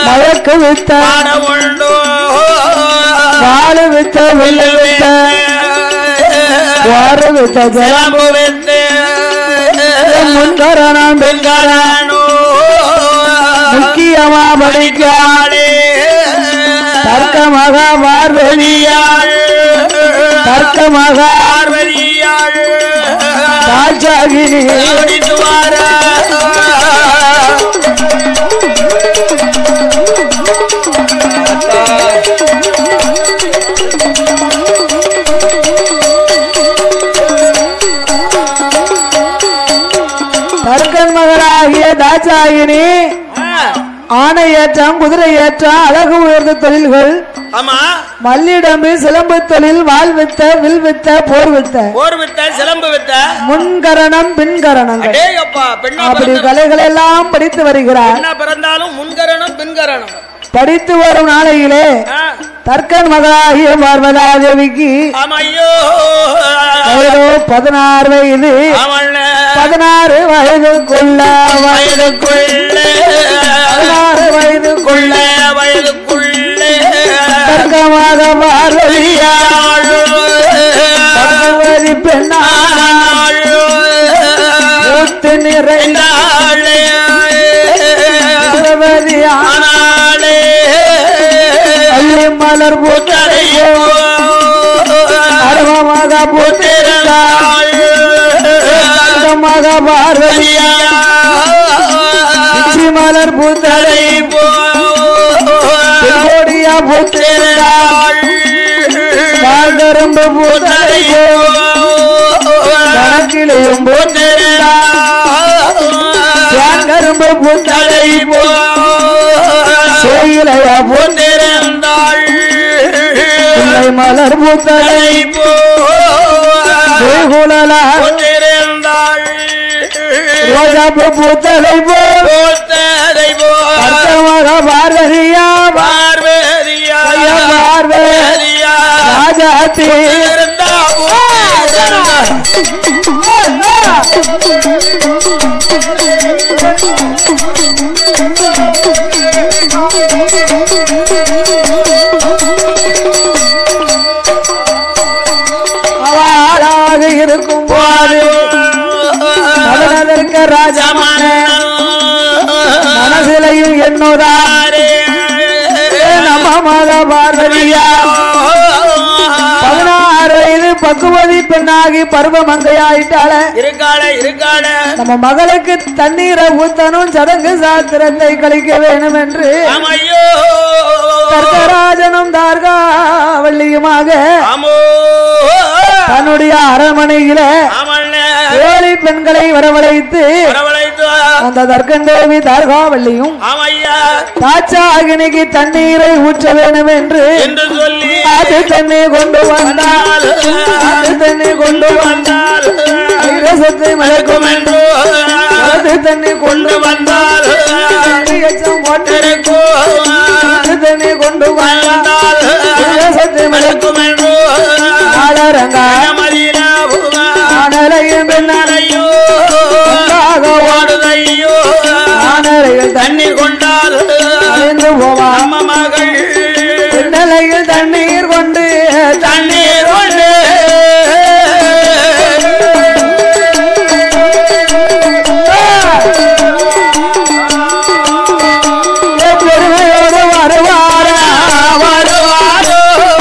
மயக்கு வித்த பாட உண்டோ வாழு வித்த வில்லு வித்த வாறு வித்த ஜலம் சிலம்பு வித்து முன்கரணம் பெண்காரனோ முக்கியமா படிக்க படிக்காளே தர்க்க மகா பார்வதியாள் தர்க்க மகா பார்வதியாள் தாட்சாகினி ஓடிட்டு வார தர்க்கன் மகளாகிய தாட்சாகினி ஆணை ஏற்றம் குதிரை ஏற்றம் அழகு உயர்ந்த தொழில்கள் ஆமா மல்லிடம்பு சிலம்பு தொழில் வாள் வித்த வில் வித்த போர் வித்த போர் வித்த சிலம்பு வித்த முன்கரணம் பின்கரணங்கள் அடேயப்பா பெண்ணா அப்படி பிறந்த- கலைகள் எல்லாம் படித்து வருகிறார் பெண்ணா பிறந்தாலும் முன்கரணம் பின்கரணம் படித்து வரும் நாளையிலே ஆ, தர்க்கன் மகளாகிய பார்வதா தேவிக்கு ஆமா ஐயோ வயதோ பதினாறு வயது அவள் பதினாறு வயதுக்குள்ள வயது வயதுக்குள்ளே பதினாறு வயதுக்குள்ள வயதுக்குள்ளே தர்க்கமாக பார்வதியா பகவதி பெண்ணா ஊத்து நிறைந்த பகவதியா அள்ளி மலர் பூத்தரையோ அருவமாக பூத்திருந்தாள் தர்க்கமாக பார்வதியா பிச்சி மலர் பூத்தரை கோடியா பூத்திருந்தாள் கால்கரும்பு பூத்தரையோ கணக்கிலையும் பூத்திருந்தாள் கரும்பு பூத்தரை கோயிலையா பூத்திருந்தாள் மலர் பூத்தரை பூகுழலா ரோஜாப்பு பூத்தரை போ அர்த்தமாக பார்வதியா பார்வதியா பார்வே ராஜாத்தி அவளாக இருக்கும் போது மதனதற்க ராஜமான மனசிலையும் என்னோதா நம்ம மத பார்வதியா பதினாறு வயது பக்குவதி பெண்ணாகி பருவ மங்கையாயிட்டால இருக்காள இருக்காள நம்ம மகளுக்கு தண்ணீரை ஊத்தணும் சடங்கு சாத்திரத்தை கழிக்க வேணும் என்று ஆமையோ கர்த்தராஜனும் தார்காவல்லியுமாக ஆமோ தன்னுடைய அரண்மனையில ஆமல்ல ஏழை பெண்களை வரவழைத்து வரவழைத்து அந்த தர்க்கந்தேவி தார்காவல்லியும் ஆமையா தாச்சா அக்னிக்கு தண்ணீரை ஊற்ற வேணும் என்று என்று சொல்லி அது தண்ணி கொண்டு வந்தால் அது தண்ணி கொண்டு வந்தால் வந்தால் ரசத்தை மலக்கும் என்று அது தண்ணி கொண்டு வந்தால் தண்ணி எச்சம் போட்டு அது தண்ணி கொண்டு வந்தால் வந்தால் ரசத்தை மலக்கும் மலக்கும் என்று ஆளரங்கா மதியில ஆனலையும் புகாரையோ ஓடுதையோ ஆனலையில் தண்ணி தண்ணி கொண்டால் அறிந்து போவான் நம்ம மகள் நிலையில் தண்ணீர் கொண்டு தண்ணீர் கொண்டு பொறுமையோடு வருவாரா வருவாரோ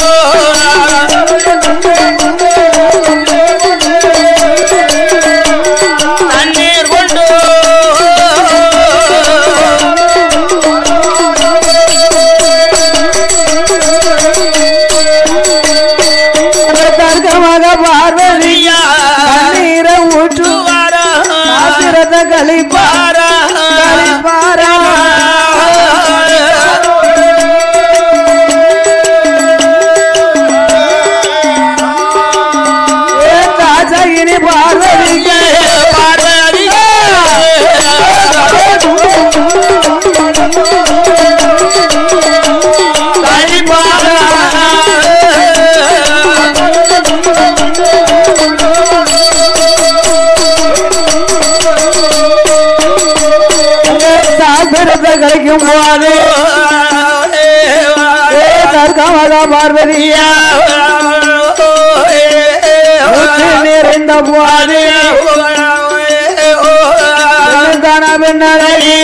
தண்ணீர் கொண்டு தர்க்கமாக பார்வதி ஐயா தண்ணீரை ஊற்று வாரா ஆத்திரத்தை கழிப்பா வாரா கழிப்பாரா ஏ தாஜா இனி பார்வதிக்கு பார்வதி சாத்திரத்தை கழிக்கும் போது தர்கமக பார்வதியா முத்து நிறைந்த போது பெண்ணுக்கான பெண்ணழகி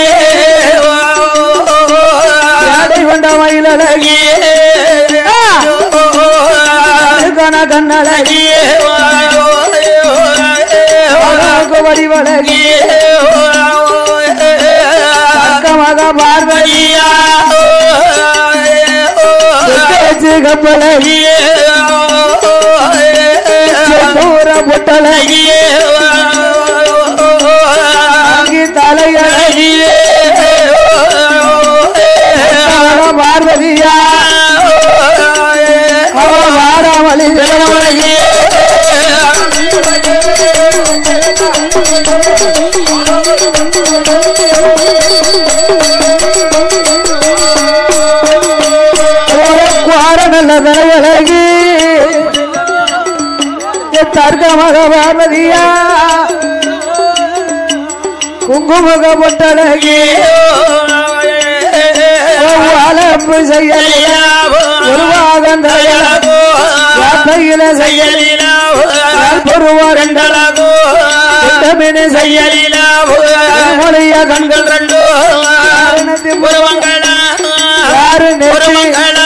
ஆடை கொண்ட மயிலழகி பெண்ணுக்கான கண்ணழகி அழகு வடிவழகி தர்கமக பார்வதியா சுத்தேச்சு கப்பழகி தூர புட்டழகி அங்கி தலையழகி தர்கமக பார்வதியா அவ வாராமலி ஜெகமழகி குவார நல்ல தலையழகி தர்க்கமக பார்வதியா குங்குமக பொட்டழகி அழப்பு செய்யலியா உருவாகம் யாத்தையில செய்யலில பொருவாரண்டல விட்டமினு செய்யலில மொழிய கண்கள் ரெண்டு யாரு நெற்றி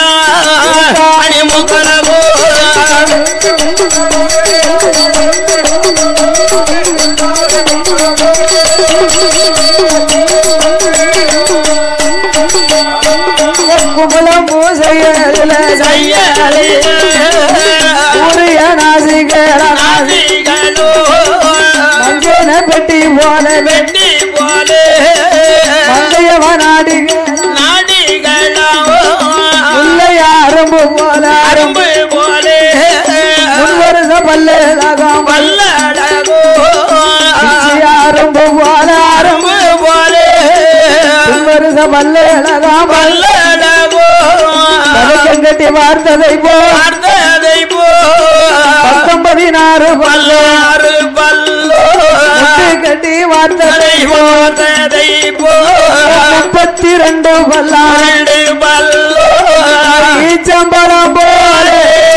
கும்பலம் பூசையில சூரிய நாசிகர மஞ்சன பெட்டி போல மங்கையவனாடி முல்லை அரும்பு போல அரும்பு முன்வருஷ பல்லகம் அரும்பு போல அரும்பு முன்வருஷ பல்லகம் பதக்கம் கட்டி வார்த்ததை போ பத்தொன்பதினாறு பல்லு முட்டு கட்டி வார்த்ததை போ முப்பத்தி ரெண்டு பல்லாண்டு ஈச்சம்பழம் போல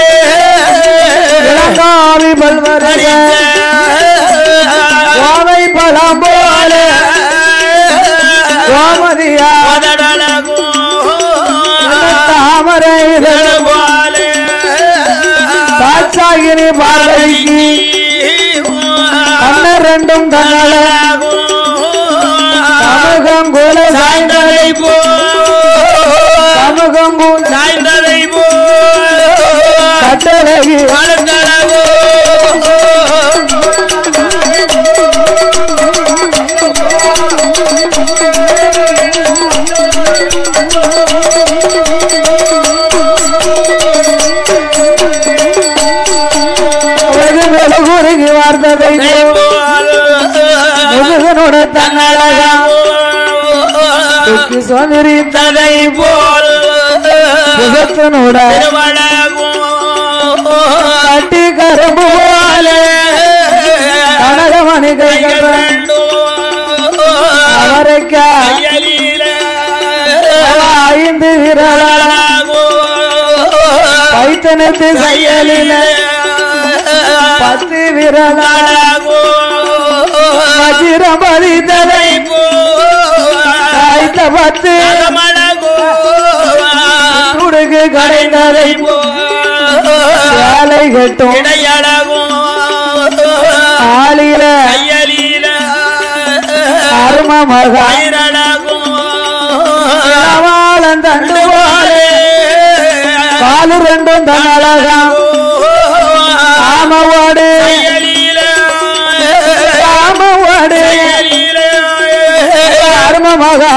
இளங்காவி பல்வரக கோவை பழம் போல கோமதியா தாமரை இதழ் பாச்சாகினி பார்வைக்கு அண்ணன் ரெண்டும் தன்னல சமூகம் கூட சாய்ந்ததை சமூகம் கூட கட்டழகி வெகு மெழுகுருகி வார்த்ததை முருகனோட தன்னழகா துக்கி சோதரி ததை போல் புகத்தனோட திருவளகும் கட்டி கரும்பு போல கனகமணி கைகள் அவரைக்கா ஐந்து விரலால பைத்தனத்து செயலில பத்து விரலால வஜிரம் பதித்ததை காய்த்த பத்து துடுக்கு கடைந்ததை வேலை கட்டும் ஆளில அரும மகா வாழன் தண்டு போலே காலு ரெண்டும் தன்னழகா ஆமவாடு ஆமவாடு அரும மகா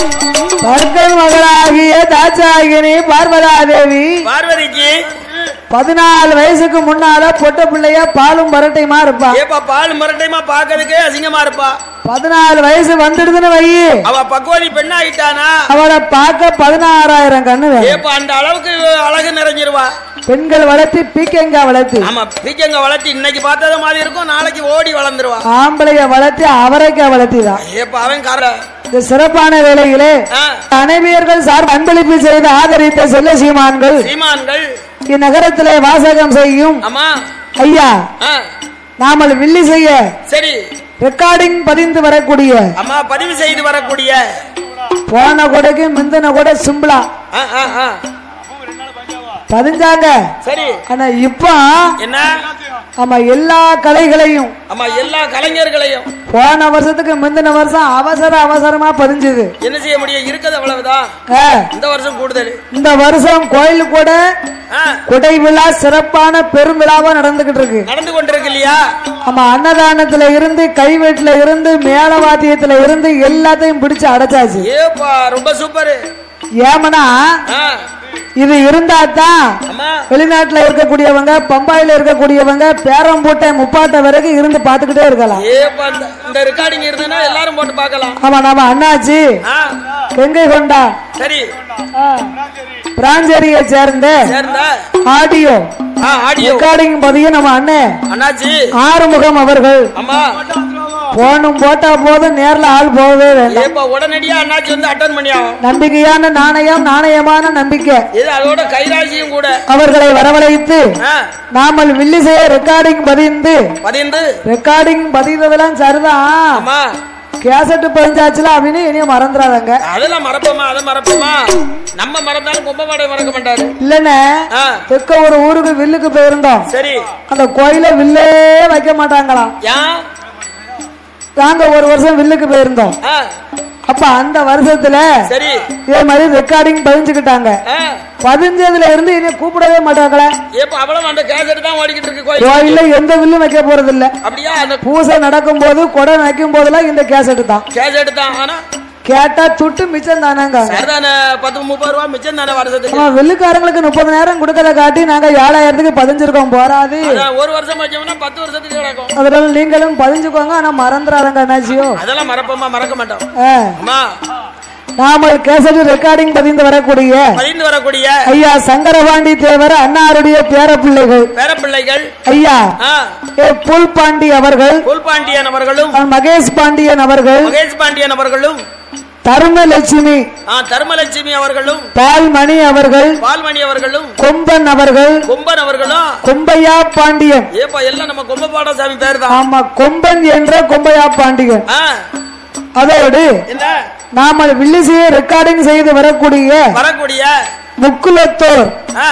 தர்க்கன் மகளாகிய தாச்சாகினி பார்வதா தேவி பார்வதிக்கு பதினாலு வயசுக்கு முன்னால பொட்ட பிள்ளைய பாலும் பரட்டையுமா இருப்பா ஏப்பா பால் மரட்டைமா பாக்குறதுக்கே அசிங்கமா இருப்பா பதினாலு வயசு வந்துடுதுன்னு வை அவ பக்குவதி பெண்ணாயிட்டானா அவளை பார்க்க பதினாறாயிரம் கண்ணு வேணும் ஏப்பா அந்த அளவுக்கு அழகு நிறைஞ்சிருவா பெண்கள் வளர்த்து பீக்கங்காய் வளர்த்து ஆமா பீக்கங்க வளர்த்து இன்னைக்கு பார்த்தது மாதிரி இருக்கும் நாளைக்கு ஓடி வளர்ந்துருவா ஆம்பளைய வளர்த்து அவரைக்காய் வளர்த்திதான் ஏப்பா அவன் கார இந்த சிறப்பான வேலையிலே ஆ, அனைவர்கள் சார் அன்பளிப்பு செய்து ஆதரித்த செல்ல சீமான்கள் சீமான்கள் இந்நகரத்திலே வாசகம் செய்யும் ஆமா ஐயா ஆ, நாமல் வில்லி செய்ய சரி ரெக்கார்டிங் பதிந்து வரக்கூடிய அம்மா பதிவு செய்து வரக்கூடிய போன கொடைக்கு முந்தின கூட சிம்பிளா ஆ, ஆ, ஆ. பதிஞ்சாங்க சரி ஆனா இப்போ என்ன ஆமா எல்லா கலைகளையும் ஆமா எல்லா கலைஞர்களையும் போன வருஷத்துக்கு முந்தின வருஷம் அவசர அவசரமா பதிஞ்சுது என்ன செய்ய முடியும் இருக்குது அவ்வளவுதான் ஆ, இந்த வருஷம் கூடுதல் இந்த வருஷம் கோயில் கூட ஆ, குடை விழா சிறப்பான பெரும் விழாவா நடந்துகிட்டு இருக்கு நடந்து கொண்டிருக்கு இல்லையா ஆமா அன்னதானத்துல இருந்து கைவெட்டுல இருந்து மேலவாத்தியத்துல இருந்து எல்லாத்தையும் பிடிச்சு அடைச்சாச்சு ஏப்பா ரொம்ப சூப்பர் ஏமனா இது இருந்தா தான் அம்மா வெளிநாட்டுல இருக்கக்கூடியவங்க பம்பாயில இருக்கக்கூடியவங்க பேரம்பூட்டை முப்பாட்டை வரைக்கும் இருந்து பார்த்துக்கிட்டே இருக்கலாம் ஏப்பா இந்த இந்த ரெக்கார்டிங் இருந்ததுன்னா எல்லாரும் போட்டு பார்க்கலாம் ஆமா நாம அண்ணாச்சி ஆ, கெங்கை கொண்டா சரி பிராஞ்சேரியை சேர்ந்த சேர்ந்தா ஆடியோ ஆ ஆடியோ ரெக்கார்டிங் பதியும் நம்ம அண்ணன் அண்ணாச்சி ஆறுமுகம் அவர்கள் அம்மா போனும் போட்டா போதும் நேர்ல ஆள் போகவே வேண்டாம் ஏப்பா உடனடியா அண்ணாச்சி வந்து அட்டன் பண்ணி ஆகும் நம்பிக்கையான நாணயம் நாணயமான நம்பிக்கை இது அதோட கைராசியும் கூட அவர்களை வரவழைத்து ஆ, நாமல் வில்லி செய்ய ரெக்கார்டிங் பதிந்து பதிந்து ரெக்கார்டிங் பதிந்ததெல்லாம் சரிதான் அம்மா கேசட் பதிஞ்சாச்சுல அப்படின்னு இனியும் மறந்துடாதங்க அதெல்லாம் மறப்போமா அதை மறப்போமா நம்ம மறந்தாலும் கும்பமாடை மறக்க மாட்டாரு இல்லன்னு ஆ, தெக்க ஒரு ஊருக்கு வில்லுக்கு போயிருந்தோம் சரி அந்த கோயில வில்லே வைக்க மாட்டாங்களாம் ஏன் நாங்க ஒரு வருஷம் வில்லுக்கு போயிருந்தோம் ஆ, அப்ப அந்த வருஷத்துல சரி இதே மாதிரி ரெக்கார்டிங் பதிஞ்சுக்கிட்டாங்க ஆ, பதிஞ்சதுல இருந்து இனி கூப்பிடவே மாட்டாங்களே ஏப்பா அவ்வளவு அந்த கேசட் தான் ஓடிக்கிட்டு இருக்கு கோயில் கோயில்ல எந்த வில்லும் வைக்க போறது இல்ல அப்படியா அந்த பூசை நடக்கும் போது குடம் வைக்கும் போதெல்லாம் இந்த கேசட் தான் கேசட் தான் ஆனா கேட்டா துட்டு மிச்சம் தானங்க சரிதானே பத்து முப்பது ரூபா மிச்சம் தானே வருஷத்துக்கு ஆமா வெள்ளுக்காரங்களுக்கு முப்பதாயிரம் கொடுக்கறத காட்டி நாங்க ஏழாயிரத்துக்கு பதிஞ்சிருக்கோம் போராது அதான் ஒரு வருஷம் வச்சோம்னா பத்து வருஷத்துக்கு கிடக்கும் அதனால நீங்களும் பதிஞ்சுக்கோங்க ஆனா மறந்துடாதங்க அண்ணாச்சியோ அதெல்லாம் மறப்போமா மறக்க மாட்டோம் ஆ, அம்மா நாம கேசட் ரெக்கார்டிங் பதிந்து வரக்கூடிய பதிந்து வரக்கூடிய ஐயா சங்கரபாண்டி தேவர் அண்ணாருடைய பேர பிள்ளைகள் பேரப்பிள்ளைகள் ஐயா ஆ, ஏ, புல் பாண்டி அவர்கள் புல்பாண்டியன் அவர்களும் மகேஷ் பாண்டியன் அவர்கள் மகேஷ் பாண்டியன் அவர்களும் தருமலட்சுமி ஆ, தர்மலட்சுமி அவர்களும் பால்மணி அவர்கள் பால்மணி அவர்களும் கொம்பன் அவர்கள் கொம்பன் அவர்களும் கொம்பையா பாண்டியன் ஏப்பா எல்லாம் நம்ம கொம்பபாட சாமி பேர் தான் ஆமா கொம்பன் என்ற கொம்பையா பாண்டியன் ஆ, அதோடு என்ன நாம வில்லிசையை ரெக்கார்டிங் செய்து வரக்கூடிய வரக்கூடிய முக்குலத்தோர் ஆ,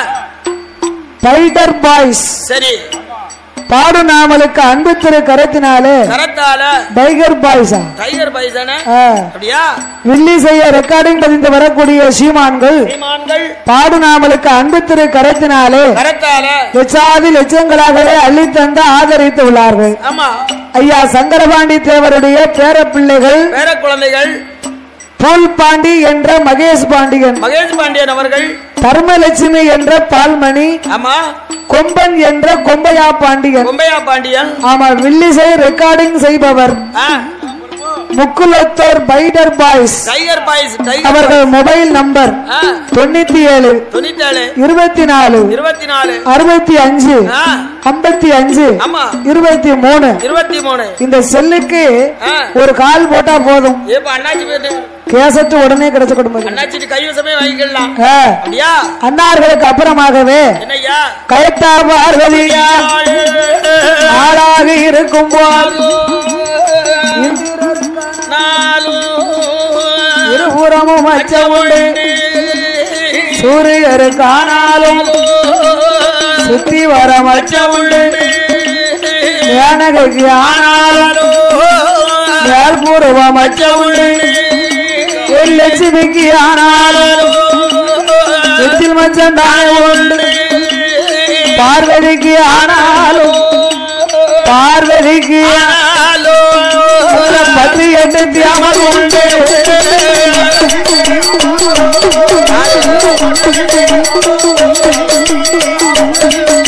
டைட்டர் பாய்ஸ் சரி பாடு நாமலுக்கு அன்பு திரு கரத்தினாலே கரத்தால டைகர் பாய்ஸா டைகர் பைசானே ஆ. அப்படியா வில்லி செய்ய ரெக்கார்டிங் பதிந்து வரக்கூடிய சீமான்கள் சீமான்கள் பாடு நாமலுக்கு அன்பு திரு கரத்தினாலே கரத்தால லட்சாதி லட்சங்களாகவே அள்ளித்தந்து ஆதரித்து உள்ளார்கள் ஆமா ஐயா சங்கரபாண்டி தேவருடைய பேர பிள்ளைகள் பேர குழந்தைகள் புல் பாண்டி என்ற மகேஷ் பாண்டியன் மகேஷ் பாண்டியன் அவர்கள் தர்மலட்சுமி என்ற பால்மணி ஆமா கொம்பன் என்ற கொம்பையா பாண்டியன் கொம்பையா பாண்டியன் ஆமா வில்லிசை ரெக்கார்டிங் செய்பவர் ஆ, Mukkulathor fighter boys tiger boys tiger அவர்கள் மொபைல் நம்பர் ஆ, தொண்ணூத்தி ஏழு தொண்ணூத்தேழு இருபத்தி நாலு இருபத்தி நாலு அறுபத்தி அஞ்சு ஆ, ஐம்பத்தி அஞ்சு ஆமா இருபத்தி மூணு இருபத்தி மூணு இந்த செல்லுக்கு ஆ, ஒரு கால் போட்டா போதும் ஏப்பா அண்ணாச்சி போயிட்டு கேசட்டு உடனே கிடைச்சு கொடுப்பது அண்ணாச்சி கைவசமே வாங்கிக்கலாம் ஆ, அப்படியா அன்னார்களுக்கு அப்புறமாகவே என்னய்யா கைத்தா பார்வதியா ஆளாக இருக்கும் போது இருபுறமும் அச்ச உண்டு சூரியருக்கு ஆனாலும் சுத்தி வர மச்ச உண்டு ஏனகைக்கு ஆனாலும் மேற்பூர்வம் அச்ச உண்டு ஒரு லட்சுமிக்கு ஆனாலும் எச்சில் மச்சம் தானே உண்டு பார்வதிக்கு ஆனாலும் பார்வதிக்கு பத்து எட்டு தியாகம் உண்டு ஆ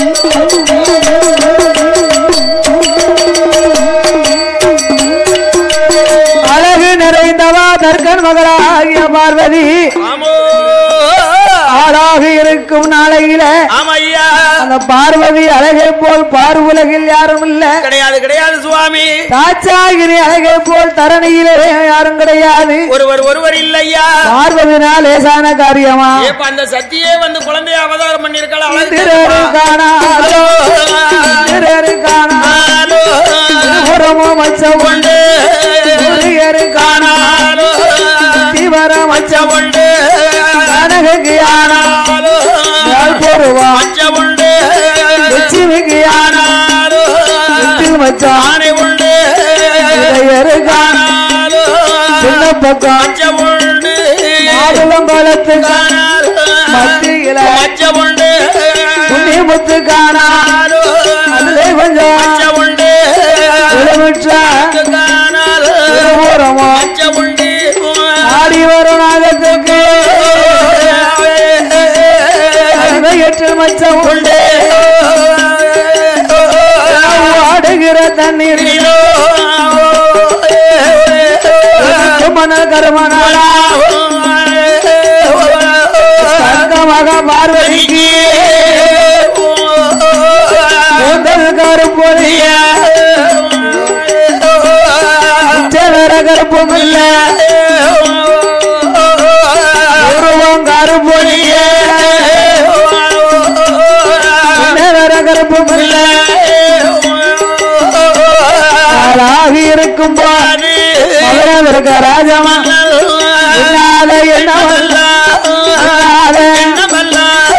நாமல் மகளாகிய பார்வதி ஆமோ ஆளாக இருக்கும் நாளையில ஆமையா அந்த பார்வதி அழகை போல் பார்வுலகில் யாரும் இல்ல கிடையாது கிடையாது சுவாமி தாச்சாகிரி அழகை போல் தரணியிலே யாரும் கிடையாது ஒருவர் ஒருவர் இல்லையா பார்வதினா லேசான காரியமா ஏப்ப அந்த சத்தியே வந்து குழந்தைய அவதாரம் பண்ணிருக்கலாம் இந்திரரு காணாதோ இந்திரரு காணாதோ புறமோ மச்சம் உண்டு சூரியரு காணாதோ தீவரம் மச்சம் உண்டு கனகுக்கு ஆனாதோ பொருவா உண்டு லட்சுமிக்கு ஆனாதோ மச்சான் ஆனை உண்டு இடையரு காணாதோ சின்ன பக்கம் உண்டு மாதுளம் பழத்து மத்தியில உண்டு புண்ணியமுத்து காணா அதிலே கொஞ்சம் உண்டு எலுமிச்சா பூரமோ உண்டு ஆடி வரும் நாகத்துக்கு எட்டு மச்சம் உண்டு ஆடுகிற தண்ணீர் மன கருமனாலா தங்கமாக பார்வதிக்கு முதல் கருப்பொழிய வேற கருப்பும் இல்ல உருவம் கருப்பொழிய வேற கருப்பும் இல்ல ஆளாகி இருக்கும் போது மகரம் இருக்க ராஜமா என்னால என்ன வல்ல என்னால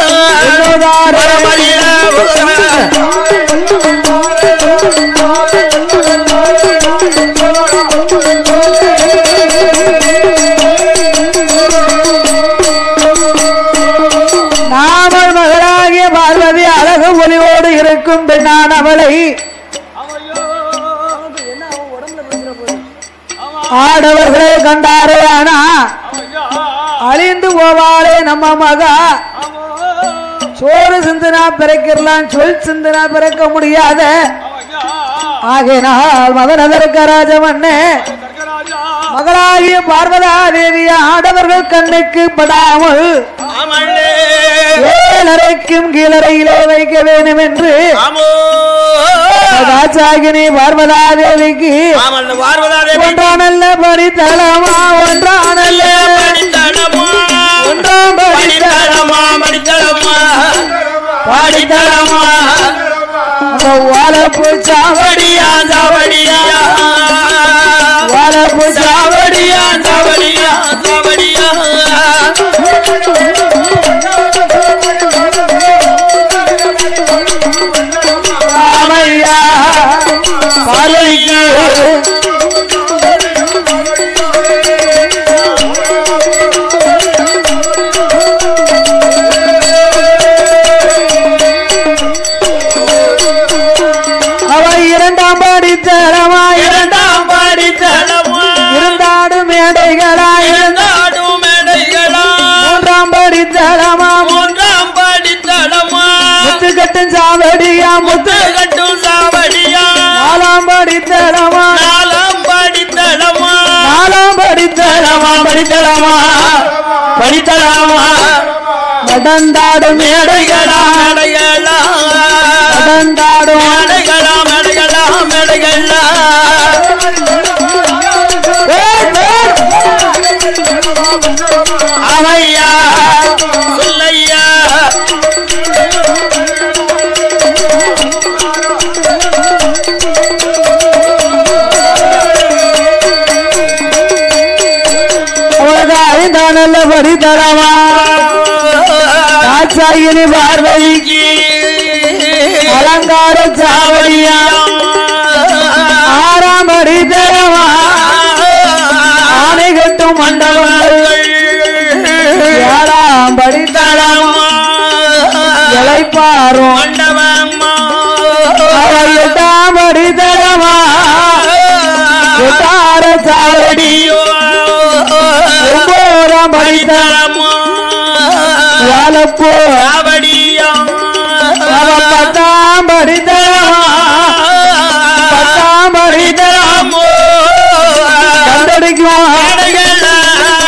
நாமல் மகளாகிய பார்வதி அழகு ஒளியோடு இருக்கும் பெண்ணான் அவளை ஆடவர்களே கண்டாரே ஆனா அழிந்து போவாளே நம்ம மகா சோறு சிந்தனா பிறக்கலாம் சொல் சிந்தனா பிறக்க முடியாத ஆகையினால் மகனதற்க ராஜமன்னே மகளாகிய பார்வதா தேவிய ஆடவர்கள் கண்ணுக்கு படாமல் ஏழரைக்கும் கீழறையிலே வைக்க வேண்டும் என்று ராஜாகினி பார்வதா தேவிக்கு ஒன்றானல்ல படித்தளமா ஒன்றானல்ல ஒன்றாம் படித்தளமா படித்தளமா வாழப்பு சாவடியா சாவடியா வாழப்பு சாவடியா ராமையா பார்வதிக்கு அவ இரண்டாம் படித்தளமா இரண்டாம் இருந்தாடு மேடைகளா மூன்றாம் படித்தளமா முத்து கட்டும் சாவடியா முத்து நாலாம் படித்தளமா நாலாம் படித்தளமா படித்தளமா படித்தளமா நடந்தாடு மேடைகளா நடந்தாடும் ஏய், ஏய். அவையா சொல்லையா அவனுக்கு ஐந்தானல்ல படித்தளமா தாட்சாயினி பார்வதிக்கு அலங்கார சாவடியா ஆறாம் படித்தளமா ஆணை கட்டும் மண்டபங்கள் ஏழாம் படித்தளமா இளைப்பாரும் அவள் எட்டாம் படித்தளமா எட்டார சாவடி ஒன்பதாம் படித்தளம் வாழப்போ அவள் பத்தாம் படித்தளமா பத்தாம் படித்தளம் கண்டடிக்கும்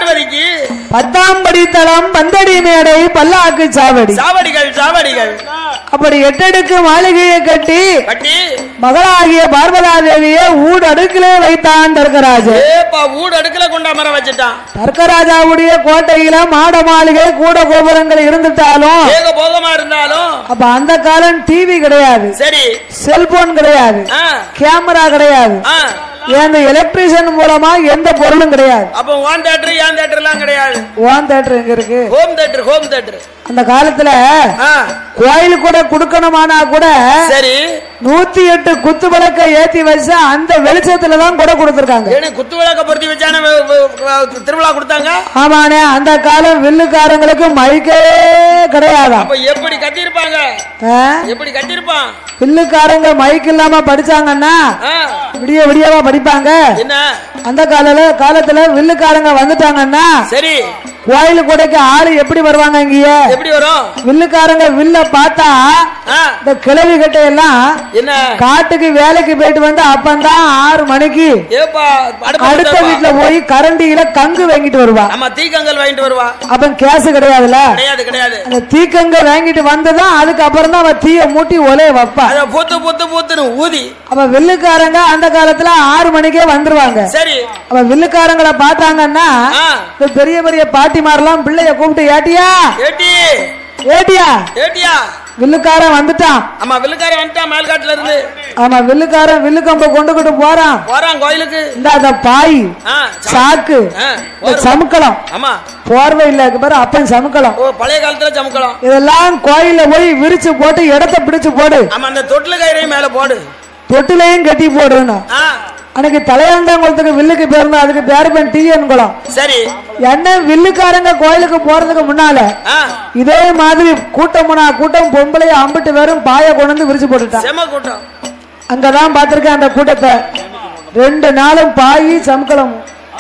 பார்வதிக்கு பத்தாம் படித்தளம் பந்தடி மேடை பல்லாக்கு சாவடி சாவடிகள் சாவடிகள் அப்படி எட்டடுக்கு மாளிகையை கட்டி கட்டி மகளாகிய பார்வதா தேவியை ஊடு அடுக்கிலே வைத்தான் தர்க்கராஜன் ஏப்பா வீடு அடுக்கல கொண்டா மரம் வச்சுட்டான் தர்க்கராஜாவுடைய கோட்டையில மாட மாளிகை கூட கோபுரங்கள் இருந்துட்டாலும் ஏக போகமா இருந்தாலும் அப்ப அந்த காலம் டிவி கிடையாது சரி செல்போன் கிடையாது ஆ கேமரா கிடையாது ஆ அந்த எலக்ட்ரிஷியன் மூலமா எந்த பொருளும் கிடையாது அப்போ ஓன் தேட்டர் ஏன் தேட்டர் எல்லாம் கிடையாது ஓன் தேட்டர் எங்க இருக்கு ஹோம் தேட்டர் ஹோம் தேட்டர் அந்த காலத்துல ஆ கோயில் கூட கொடுக்கணுமானா கூட சரி நூத்தி எட்டு குத்து விளக்க ஏத்தி வச்சு அந்த வெளிச்சத்துல தான் கூட கொடுத்திருக்காங்க ஏன்னு குத்து விளக்க பொருத்தி வச்சான வ- வ- வ- திருவிழா கொடுத்தாங்க ஆமாண்ணே அந்த காலம் வில்லுக்காரங்களுக்கு மைக்கே கிடையாதாம் அப்ப எப்படி கட்டியிருப்பாங்க ஆ? எப்படி கட்டியிருப்பான் வில்லுக்காரங்க மைக் இல்லாம படிச்சாங்கன்னா ஆ, விடிய விடியவா படிப்பாங்க என்ன அந்த காலத்துல காலத்துல வில்லுக்காரங்க வந்துட்டாங்கன்னா சரி கோயில் கூடைக்கு ஆளு எப்படி வருவாங்க இங்கேய எப்படி வரும் வில்லுக்காரங்க வில்ல பார்த்தா ஆ, இந்த கிழவி கிட்ட எல்லாம் என்ன காட்டுக்கு வேலைக்கு போயிட்டு வந்து அப்பந்தான் ஆறு மணிக்கு ஏப்பா அடுப்பு அடுத்த பத்த வீட்டுல போய் கரண்டியில கங்கு வாங்கிட்டு வருவா ஆமா தீக்கங்கல் வாங்கிட்டு வருவா அப்ப கேஸ் கிடையாதுல கிடையாது கிடையாது அந்த தீக்கங்க வாங்கிட்டு வந்ததும் அதுக்கப்புறம் தான் அவ தீய மூட்டி ஒலைய வைப்பா அத பொத்து பொத்து பொத்துன்னு ஊதி அப்ப வில்லுக்காரங்க அந்த காலத்துல ஆறு மணிக்கே வந்துருவாங்க சரி அப்ப வில்லுக்காரங்களை பார்த்தாங்கன்னா ஆ, இந்த பெரிய பெரிய பாட்டிமாரெல்லாம் பிள்ளைய கூப்பிட்டு ஏட்டியா ஏட்டி ஏட்டியா ஏட்டியா வில்லுக்காரன் வந்துட்டான் ஆமா வில்லுக்கார வந்துட்டான் மேல்காட்டுல இருந்து ஆமா வில்லுக்காரன் வில்லு கம்ப கொண்டுகிட்டு போறான் போறான் கோயிலுக்கு இந்த அந்த பாய் ஆ, சா- சாக்கு ஆ, இந்த சமுக்களம் ஆமா போர்வை இல்ல இருக்கு பாரு அப்பன் சமுக்களம் ஓ பழைய காலத்துல சமுக்கலாம் இதெல்லாம் கோயில்ல போய் விரிச்சு போட்டு இடத்த பிடிச்சு போடு ஆமா அந்த தொட்டில கயிறையும் மேல போடு தொட்டிலையும் கட்டி போடுன்னு ஆ, அன்னைக்கு தலையாண்டங்குளத்துக்கு வில்லுக்கு பேருந்தோம் அதுக்கு பேரு பேர் டிஎன் குளம் சரி என்ன வில்லுக்காரங்க கோயிலுக்கு போறதுக்கு முன்னால ஆ, இதே மாதிரி கூட்டமுனா கூட்டம் பொம்பளைய அம்பிட்டு வெறும் பாய கொண்டு வந்து விரிச்சு போட்டுட்டான் செம கூட்டம் அங்கதான் பாத்திருக்கேன் அந்த கூட்டத்தை ரெண்டு நாளும் பாயி சமக்கலம்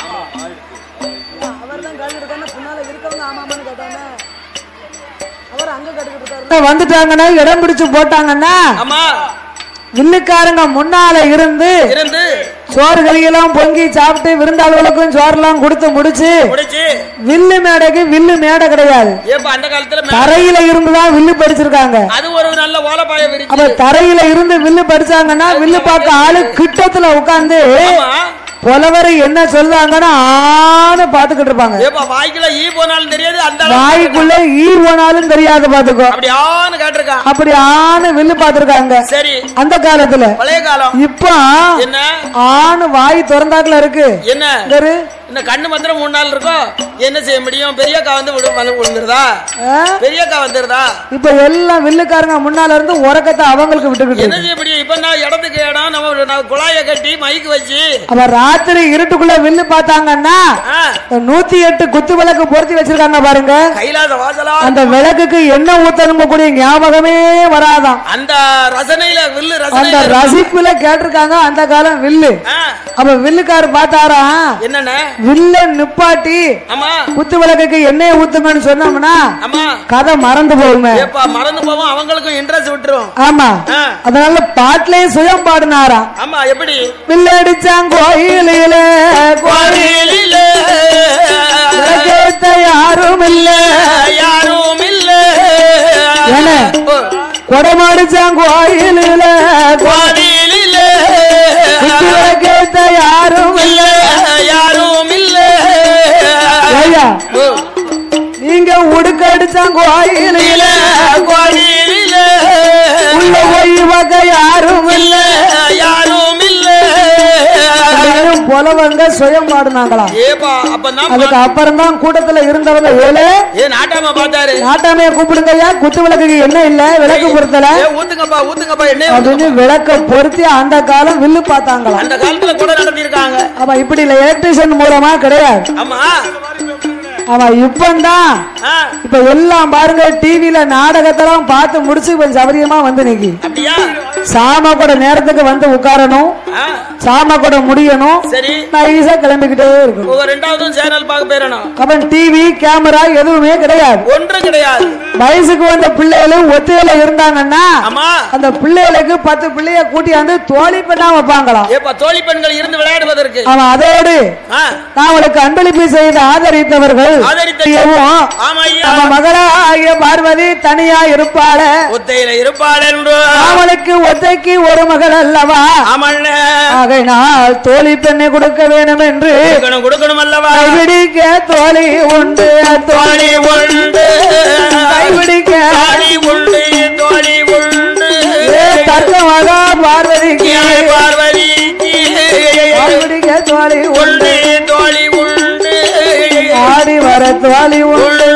வந்துட்டாங்கன்னா இடம் பிடிச்சு போட்டாங்கன்னா ஆமா வில்லுக்காரங்க முன்னால இருந்து இருந்து சோறு கறியெல்லாம் பொங்கி சாப்பிட்டு விருந்தாளுகளுக்கும் சோறுலாம் கொடுத்து முடிச்சு முடிச்சு வில்லு மேடைக்கு வில்லு மேடை கிடையாது ஏப்பா அந்த காலத்துல மே- தரையில இருந்துதான் வில்லு படிச்சிருக்காங்க அது ஒரு நல்ல ஓலப்பாய விரிச்சு அப்ப தரையில இருந்து வில்லு படிச்சாங்கன்னா வில்லு பார்க்க ஆளு கிட்டத்துல உட்கார்ந்து ஆமா புலவர் என்ன சொல்றாங்கன்னா ஆன்னு பாத்துக்கிட்டு இருப்பாங்க ஏப்பா வாய்க்குள்ள ஈ போனாலும் தெரியாது அந்த அளவுக்கு வாய்க்குள்ள ஈர் போனாலும் தெரியாது பாத்துக்கோ அப்படி ஆன்னு கேட்டிருக்கான் அப்படி ஆணு வில்லு பாத்துருக்காங்க சரி அந்த காலத்துல பழைய காலம் இப்ப என்ன ஆணு வாய் திறந்தாக்குல இருக்கு என்ன இங்க இரு. இந்த கண்ணு மாத்திரம் மூணு நாள் இருக்கும் என்ன செய்ய முடியும் பெரியக்கா வந்து விடு வந்து விழுந்துருதா ஆ? பெரியக்கா வந்துருதா இப்ப எல்லாம் வில்லுக்காரங்க முன்னால இருந்து உரக்கத்தை அவங்களுக்கு விட்டுக்கிட்டு என்ன செய்ய முடியும் இப்ப நான் இடத்துக்கு இடம் நம்ம ஒரு நான் குழாய கட்டி மைக்கு வச்சு அப்ப ராத்திரி இருட்டுக்குள்ள வில்லு பார்த்தாங்கன்னா ஆ, இந்த நூத்தி எட்டு குத்து விளக்கு பொருத்தி வச்சிருக்காங்க பாருங்க கைலாச வாசலா அந்த விளக்குக்கு என்ன ஊத்தணுங்க கூடிய ஞாபகமே வராதாம் அந்த ரசனையில வில்லு அந்த ரசனையில ரசிப்புல கேட்டிருக்காங்க அந்த காலம் வில்லு ஆ, அப்ப வில்லுக்காரு பார்த்தாரா என்னண்ணே வில்ல நிப்பாட்டி ஆமா குத்து விளக்குக்கு எண்ணெயை ஊத்துங்கன்னு சொன்னோம்னா ஆமா கதை மறந்து போகுமே ஏப்பா மறந்து போவோம் அவங்களுக்கும் இன்ட்ரெஸ்ட் விட்டுரும் ஆமா ஆ, அதனால பாட்டிலேயே சுயம் பாடினாராம் ஆமா எப்படி வில்லடிச்சான் கோயிலிலே கோயில் கோயிலிலே விளக்கேத்த யாரும் இல்ல யாரும் இல்ல என்ன? ஓ, கொடமாடிச்சான் கோயிலிலே கோயிலிலே குத்து விளக்கேத்த யாரும் இல்ல யாரும் இல்ல ஐயா ஓ, நீங்க உடுக்கடிச்சான் கோயிலிலே கோயிலிலே உள்ள போய் பார்க்க யாரும் இல்ல யாரும் இல்ல அப்படின்னு புலவங்க சுயம் பாடினாங்களாம் ஏப்பா அப்ப நான் அதுக்கு அப்புறம் தான் கூட்டத்துல இருந்தவங்க ஏழு ஏ நாட்டாம பார்த்தாரு நாட்டாமைய கூப்பிடுங்க ஐயா குத்து விளக்குக்கு என்ன இல்ல விளக்கு பொருத்தல ஏ ஊத்துங்கப்பா ஊத்துங்கப்பா என்ன அப்படின்னு விளக்க பொருத்தி அந்த காலம் வில்லு பார்த்தாங்களாம் அந்த காலத்துல கூட நடத்திருக்காங்க ஆமா இப்படி இல்ல எலக்ட்ரிஷியன் மூலமா கிடையாது ஆமா ஆமா இப்பந்தான் ஆ, இப்ப எல்லாம் பாருங்க டிவில நாடகத்தெல்லாம் பார்த்து முடிச்சு இப்ப சௌரியமா வந்து நிக்கி அப்படியா சாம கூட நேரத்துக்கு வந்து உட்காரணும் ஆ, சாம கூட முடியணும் சரி நைஸா கிளம்பிக்கிட்டே இருக்கணும் ஒவ்வொரு ரெண்டாவதும் சேனல் பார்க்க போயிடணும் அவன் டிவி கேமரா எதுவுமே கிடையாது ஒன்று கிடையாது வயசுக்கு வந்த பிள்ளைகளும் ஒத்தையில இருந்தாங்கன்னா ஆமா அந்த பிள்ளைகளுக்கு பத்து பிள்ளைய கூட்டியாந்து தோழி பண்ணா வைப்பாங்களாம் ஏப்பா தோழி பெண்கள் இருந்து விளையாடுவதற்கு அவன் அதோடு ஆ, நான் அவளுக்கு அன்பளிப்பு செய்து ஆதரித்தவர்கள் ஆதரித்த ஐயவும் ஆமா ஐயா நம்ம மகளா ஆகிய பார்வதி தனியா இருப்பாள ஒத்தையில இருப்பாள் என்று அவளுக்கு ஒத்தைக்கு ஒரு மகள் அல்லவா ஆமண்ண ஆகையினால் தோழி பெண்ணை கொடுக்க வேண்டும் என்று கொடுக்கணும் கொடுக்கணும் அல்லவா கைபிடிக்க தோழி உண்டு தோழி தோழி உண்டு கைபிடிக்க தோழி உண்டு தோழி உண்டு ஏ தர்க்கமாக பார்வதிக்கு யாழ் பார்வதிக்கு கைபிடிக்க தோழி உண்டு உண்டு தோழி உண்டு ஆடி வர தோழி உண்டு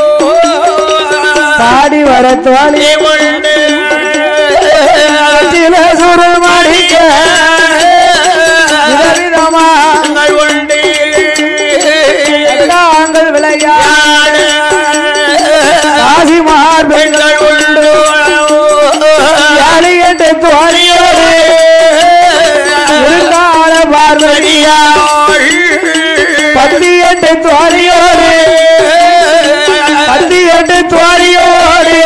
ஆடி வர தோழி உண்டு சில சுருள் மாடிக்க விதவிதமா உங்கள் உண்டு நாங்கள் விளையா காசி மார்பெண்கள் பெண்கள் உண்டு யாழியட்டு தோழியோடு இருந்தால பார்வதியா பத்தி எட்டு தோழியோடு பத்தி எட்டு தோழியோடு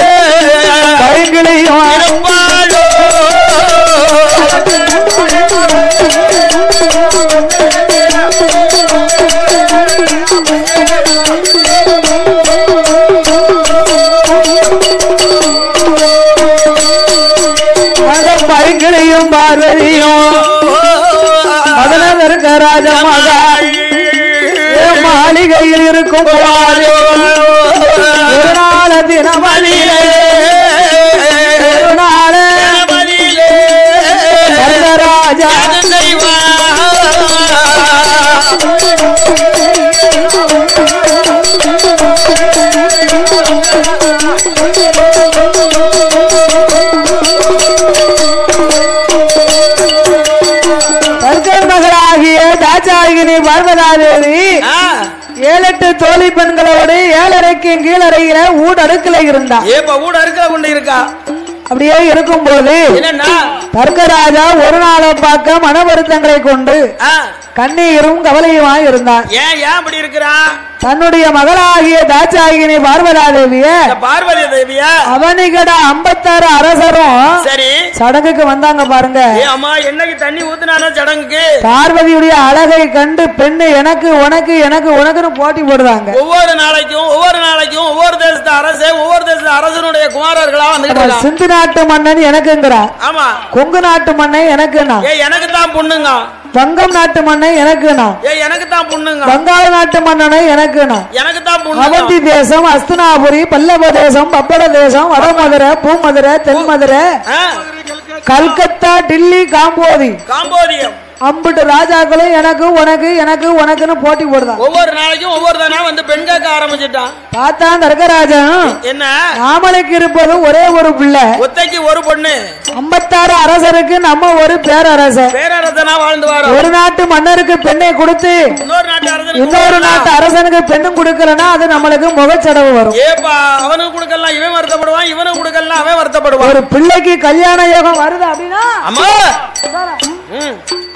கைகளையும் அந்த பைகளையும் பார்வதியும் மதனர் இருக்க ராஜமகா மாளிகையில் இருக்கும் பாரு. ஒரு நாள தினமதியிலே ஒரு நாள ராஜா தர்கர் மகளாகிய தாச்சாகினி பார்வதாதேவி ஏழெட்டு தோழி பெண்களோடு ஏழரைக்கு கீழறையில ஊடடுக்கல இருந்தா ஏப்பா ஊட அறுக்கல கொண்டு இருக்கா அப்படியே இருக்கும்போது என்னன்னா தர்க்கராஜா ஒரு நாளை பார்க்க மன வருத்தங்களை கொண்டு ஆ, கண்ணீரும் கவலையுமாய் இருந்தான் ஏன் ஏன் அப்படி இருக்கிறான் தன்னுடைய மகளாகிய தாச்சாகினி பார்வதாதேவிய இந்த பார்வதி தேவியா அவனிகட ஐம்பத்தாறு அரசரும் சரி சடங்குக்கு வந்தாங்க பாருங்க ஏ அம்மா என்னைக்கு தண்ணி ஊத்துனானா சடங்குக்கு பார்வதியுடைய அழகை கண்டு பெண்ணு எனக்கு உனக்கு எனக்கு உனக்குன்னு போட்டி போடுறாங்க ஒவ்வொரு நாளைக்கும் ஒவ்வொரு நாளைக்கும் ஒவ்வொரு தேசத்து அரசு ஒவ்வொரு தேசத்து அரசனுடைய குமாரர்களா வந்துட்டு அவன் இருக்கான் சிந்து நாட்டு மன்னன் எனக்குங்கிறான் ஆமா கொங்கு நாட்டு மன்னன் எனக்குண்ணா ஏ எனக்கு தான் பொண்ணுங்க வங்கம் நாட்டு மன்னன் எனக்குண்ணா ஏ எனக்கு தான் பொண்ணுங்க வங்காள நாட்டு மன்னனை எனக்குண்ணா எனக்கு தான் பொண்ணுங்க அவந்தி தேசம் அஸ்தினாபுரி பல்லவ தேசம் பப்பட தேசம் வடமதுரை பூமதுரை தென்மதுரை ஆ, கல்கத்தா டில்லி காம்போதி காம்போதியம் அம்புட்டு ராஜாக்களும் எனக்கு உனக்கு எனக்கு உனக்குன்னு போட்டி போடுதான் ஒவ்வொரு நாளைக்கும் ஒவ்வொரு தானா வந்து பெண் கேட்க ஆரம்பிச்சிட்டான் பார்த்தா தர்கராஜன் என்ன நாமளுக்கு இருப்பது ஒரே ஒரு பிள்ளை ஒத்தைக்கு ஒரு பொண்ணு ஐம்பத்தாறு அரசருக்கு நம்ம ஒரு பேரரசர் பேரரசனா வாழ்ந்து வரோம் ஒரு நாட்டு மன்னருக்கு பெண்ணை கொடுத்து இன்னொரு நாட்டு அரசனுக்கு இன்னொரு நாட்டு அரசனுக்கு பெண்ணும் கொடுக்கலன்னா அது நம்மளுக்கு முகச்சடவு வரும் ஏப்பா அவனுக்கு கொடுக்கலாம் இவன் வருத்தப்படுவான் இவனுக்கு கொடுக்கலாம் அவன் வருத்தப்படுவான் ஒரு பிள்ளைக்கு கல்யாண யோகம் வருது அப்படின்னா அம்மா ம்,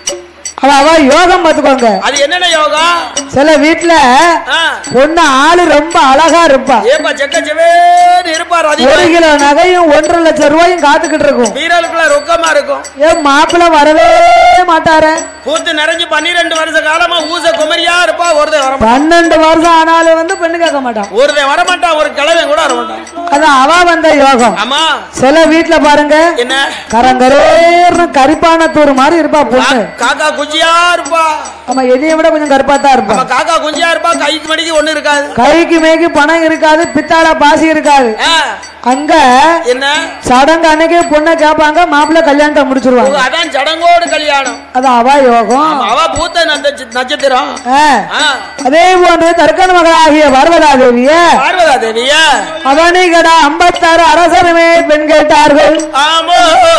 அவ அவ யோகம் பார்த்துக்கோங்க அது என்னென்ன யோகம் சில வீட்டுல ஆ, பொண்ணு ஆளு ரொம்ப அழகா இருப்பா ஏப்பா செக்க செவேன்னு இருப்பார் ஒரு அதிகம் கிலோ நகையும் ஒன்றரை லட்சம் ரூபாயும் காத்துக்கிட்டு இருக்கும் வீரர்களுக்குள்ள ரொக்கமா இருக்கும் ஏன் மாப்பிள்ள வரவே மாட்டாரு பூத்து நிறைஞ்சு பன்னிரெண்டு வருஷ காலமா ஊச குமரியா இருப்பா ஒருத்தன் வர பன்னெண்டு வருஷம் ஆனாலும் வந்து பெண்ணு கேட்க மாட்டான் ஒருத்தன் வரமாட்டான் ஒரு கிழவன் கூட வரமாட்டான் அது அவ வந்த யோகம் ஆமா சில வீட்டுல பாருங்க என்ன கரங்கரேர்னு கரிப்பானத்தூர் மாதிரி இருப்பா பொண்ணு கா- காக்கா குஞ்சியா இருப்பா நம்ம எதையும் விட கொஞ்சம் கருப்பா தான் இருப்பா நம்ம காக்கா குஞ்சியா இருப்பா கைக்கு மணிக்கு ஒண்ணு இருக்காது கைக்கு மேய்க்கு பணம் இருக்காது பித்தாள பாசி இருக்காது ஆ, அங்க என்ன சடங்கு அன்னைக்கே பொண்ணை கேட்பாங்க மாப்பிள்ளை கல்யாணத்தை ஓ, முடிச்சிருவாங்க அதான் சடங்கோடு கல்யாணம் அது அவ யோகம் அவ பூத்த நட்ச- நட்சத்திரம் ஆ. ஆ, அதே போன்று தர்க்கன் மகளாகிய பார்வதா தேவிய பார்வதா தேவியா அவனிகட ஐம்பத்தாறு அரசருமே பெண் கேட்டார்கள் ஆமோ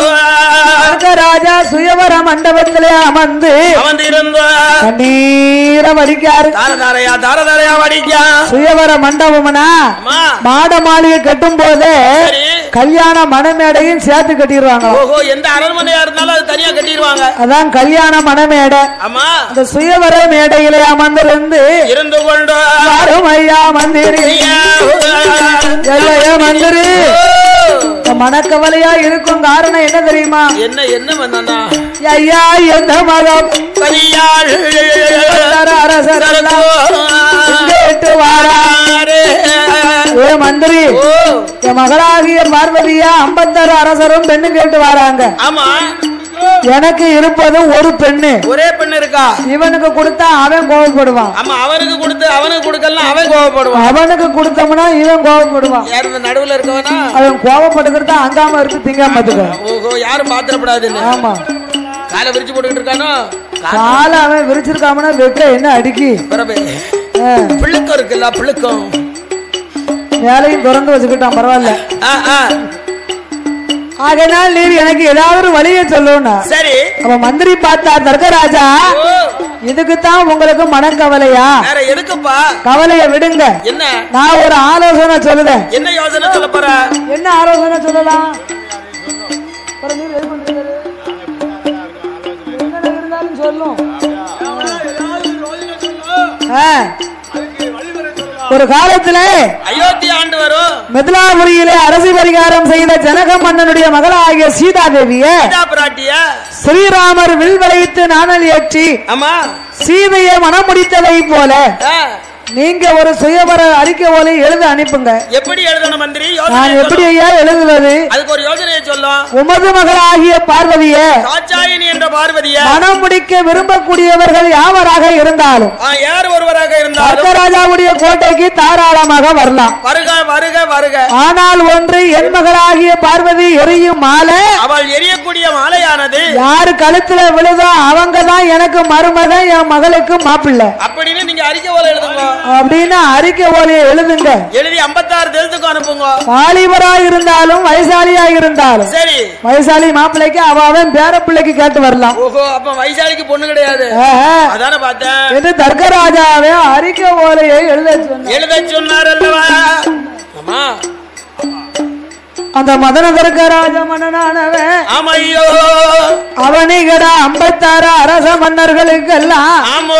ராஜா சுயவர மண்டபத்திலே அமர்ந்து அவன் இருந்த கண்ணீர வடிக்காரு தார தாரையா தார தாரையா வடிக்கா சுயவர மண்டபம்னா அம்மா மாட மாளிகை கட்டும் போதே சரி கல்யாண மணமேடையும் சேர்த்து கட்டிடுவாங்க ஓஹோ எந்த அரண்மனையா இருந்தாலும் அது தனியா கட்டிடுவாங்க அதான் கல்யாண மணமேடை ஆமா அந்த சுயவர மேடையிலே அமர்ந்திருந்து இருந்து கொண்டு யாரும் ஐயா மந்திரி எல்லைய மந்திரி இந்த மனக்கவலையா இருக்கும் காரணம் என்ன தெரியுமா என்ன என்ன வந்தானா ஐயா எந்த மதம் சரியாள் அரசர் கேட்டு வாரா ஏ மந்திரி ஓ என் மகளாகிய பார்வதியா ஐம்பத்தாறு அரசரும் பெண்ணு கேட்டு வராங்க ஆமா எனக்கு இருப்பது ஒரு பெண்ணு ஒரே பெண் இருக்கா இவனுக்கு கொடுத்தா அவன் கோவப்படுவான் ஆமா அவனுக்கு கொடுத்து அவனுக்கு கொடுக்கலாம் அவன் கோவப்படுவான் அவனுக்கு கொடுத்தோம்னா இவன் கோவப்படுவான் யார் இந்த நடுவுல இருக்கவனா அவன் கோவப்படுகிறதா அங்காம இருக்கு திங்காம பாத்துக்க ஓஹோ யாரும் பாத்திரப்படாதுன்னு ஆமா காலை விரிச்சு போட்டுக்கிட்டு இருக்கானோ காலை அவன் விரிச்சிருக்காமனா வெக்க என்ன அடிக்கி பிறகு ஆ, பிள்ளைக்கம் இருக்குல்ல பிள்ளைக்கம் மேலையும் திறந்து வச்சுக்கிட்டான் பரவாயில்ல ஆ, ஆ. ஆகையினால் நீர் எனக்கு ஏதாவது ஒரு வழியை சொல்லணும்னா சரி அவ மந்திரி பார்த்தா தர்க்கராஜா ஓ இதுக்குத்தான் உங்களுக்கு மனக்கவலையா வேற எதுக்குப்பா கவலைய விடுங்க என்ன நான் ஒரு ஆலோசனை சொல்லுதேன் என்ன யோசனை சொல்ல போற என்ன ஆலோசனை சொல்லலாம் அப்புறம் நீர் எது பண்றீங்க? என்னடா இருந்தாலும் சொல்லும் ஆ. ஒரு காலத்துல அயோத்தி ஆண்டு வரும் மிதிலாபுரியிலே அரசு பரிகாரம் செய்த ஜனக மன்னனுடைய மகளாகிய சீதாதேவிய சீதா பிராட்டிய ஸ்ரீராமர் வில் வளைத்து நாணல் ஏற்றி ஆமா சீதையை மனம் முடித்ததை போல ஆ. நீங்க ஒரு சுயவர அறிக்கை ஓலை எழுத அனுப்புங்க எப்படி எழுதணும் மந்திரி நான் யோசனை எப்படி ஐயா எழுதுவது அதுக்கு ஒரு யோசனையை சொல்லும் உமது மகளாகிய பார்வதிய காச்சாயினி என்ற பார்வதிய மனம் முடிக்க விரும்பக்கூடியவர்கள் யாவராக இருந்தாலும் ஆ, யார் ஒருவராக இருந்தாலும் சர்க்கராஜாவுடைய கோட்டைக்கு தாராளமாக வரலாம் வருக வருக வருக ஆனால் ஒன்று என் மகளாகிய பார்வதி எரியும் மாலை அவள் எரியக்கூடிய மாலையானது யாரு கழுத்துல விழுதோ அவங்க தான் எனக்கு மருமகன் என் மகளுக்கு மாப்பிள்ளை அப்படின்னு நீங்க அறிக்கை போல எழுதுங்க அப்படின்னு அறிக்கை ஓலையை எழுதுங்க எழுதி 56 தேசத்துக்கு அனுப்புங்க வாலிபரா இருந்தாலும் வயசாலியா இருந்தாலும் சரி வயசாலி மாப்பிள்ளைக்கு அவ அவன் பேர பிள்ளைக்கு கேட்டு வரலாம் ஓஹோ அப்ப வைசாலிக்கு பொண்ணு கிடையாது ஆஹா. அதானே பார்த்தேன் என்று தர்க்கராஜாவே அறிக்கை ஓலையை எழுத சொன்ன எழுத சொன்னார் அல்லவா ஆமா அந்த மதன தர்க்கராஜ மன்னனானவன் ஆமையோ அவனிகட ஐம்பத்தாறு அரச மன்னர்களுக்கெல்லாம் ஆமோ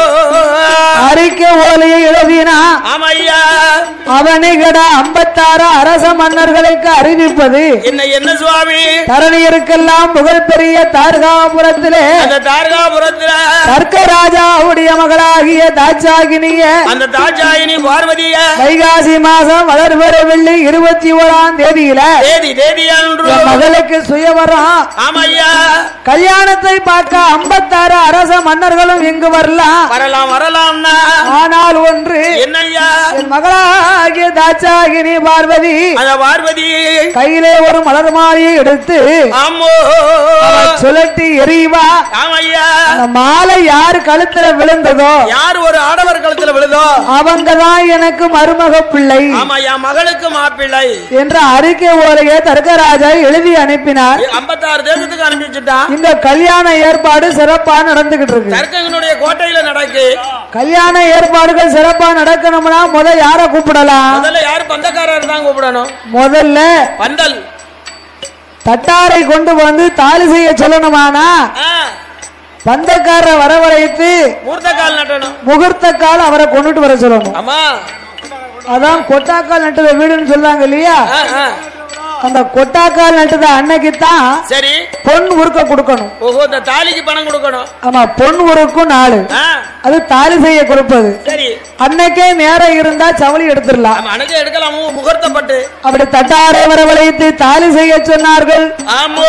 அறிக்கை ஓலையை எழுதினா ஆமையா அவனிகட ஐம்பத்தாறு அரச மன்னர்களுக்கு அறிவிப்பது என்ன என்ன சுவாமி தரணியருக்கெல்லாம் புகழ்பெரிய தார்காபுரத்திலே அந்த தாரகாபுரத்துல தர்க்கராஜாவுடைய மகளாகிய தாட்சாகினிய அந்த தாட்சாயினி பார்வதிய வைகாசி மாசம் வளர்வர வெள்ளி இருபத்தி ஓராம் தேதியில தேதி தேதி அன்று என் மகளுக்கு சுயவரம் ஆமையா கல்யாணத்தை பார்க்க ஐம்பத்தாறு அரச மன்னர்களும் இங்கு வரலாம் வரலாம் வரலாம்னா ஆனால் ஒன்று என்னய்யா என் மகளாகிய தாட்சாகினி பார்வதி அந்த பார்வதி கையிலே ஒரு மலர் மாலையை எடுத்து ஆமோ சுழட்டி எறிவா ஆமையா அந்த மாலை யார் கழுத்துல விழுந்ததோ யார் ஒரு ஆடவர் கழுத்துல விழுதோ அவங்க தான் எனக்கு மருமக பிள்ளை ஆமா என் மகளுக்கு மாப்பிள்ளை என்ற அறிக்கை ஓலையை தர்க்கராஜா எழுதி அனுப்பினார் ஐம்பத்தாறு தேசத்துக்கு அனுப்பி வச்சுட்டான் இந்த கல்யாண ஏற்பாடு சிறப்பா நடந்துகிட்டு இருக்கு தர்க்கங்கனுடைய கோட்டையில நடக்கு கல்யாண ஏற்பாடுகள் சிறப்பா நடக்கணும்னா முத யார கூப்பிடலாம் முதல்ல யாரு பந்தக்காரர் தான் கூப்பிடணும் முதல்ல பந்தல் தட்டாரை கொண்டு வந்து தாலி செய்ய சொல்லணுமானா ஆ, பந்தக்காரரை வரவழைத்து மூர்த்த கால் நட்டணும் முகூர்த்த கால் அவரை கொண்டுட்டு வர சொல்லணும் ஆமா அதான் கொட்டாக்கால் நட்டத வீடுன்னு சொல்லாங்க இல்லையா ஆ, ஆ. அந்த கொட்டாக்கால் நட்டத அன்னைக்கு தான் சரி பொன் உருக்க கொடுக்கணும் ஓஹோ இந்த தாலிக்கு பணம் கொடுக்கணும் ஆமா பொன் உருக்கும் நாலு ஆ, அது தாலி செய்ய கொடுப்பது சரி அன்னைக்கே நேரம் இருந்தா சவளி எடுத்துடலாம் நம்ம அணுக எடுக்கலாம் முகூர்த்தப்பட்டு அப்படி தட்டாரை வரவழைத்து தாலி செய்ய சொன்னார்கள் ஆமோ